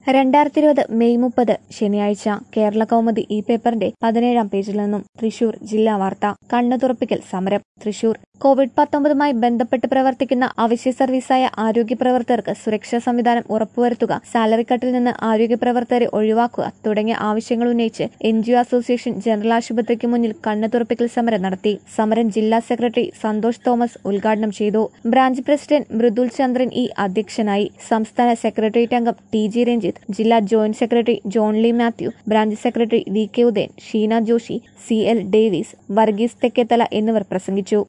രണ്ടായിരത്തി ഇരുപത് മെയ് മുപ്പത് ശനിയാഴ്ച കേരള കൗമുദി ഈ പേപ്പറിന്റെ പതിനേഴാം പേജിൽ നിന്നും തൃശൂർ ജില്ലാ വാർത്ത കണ്ണു തുറപ്പിക്കൽ സമരം തൃശൂർ കോവിഡ് പത്തൊമ്പതുമായി ബന്ധപ്പെട്ട് പ്രവർത്തിക്കുന്ന അവശ്യ സർവീസായ ആരോഗ്യ പ്രവർത്തകർക്ക് സുരക്ഷാ സംവിധാനം ഉറപ്പുവരുത്തുക സാലറി കട്ടിൽ നിന്ന് ആരോഗ്യ പ്രവർത്തകരെ ഒഴിവാക്കുക തുടങ്ങിയ ആവശ്യങ്ങൾ ഉന്നയിച്ച് N G O association general ആശുപത്രിക്ക് മുന്നിൽ കണ്ണു തുറപ്പിക്കൽ സമരം നടത്തി സമരം ജില്ലാ സെക്രട്ടറി സന്തോഷ് തോമസ് ഉദ്ഘാടനം ചെയ്തു branch president Mridul Chandran E അധ്യക്ഷനായി സംസ്ഥാന സെക്രട്ടേറിയറ്റ് അംഗം ടി ജി രഞ്ജിത്ത് ജില്ലാ joint secretary Johnly Mathew branch secretary V K Udayan Sheena Joshi C L Davis Varghese Thekkethala എന്നിവർ പ്രസംഗിച്ചു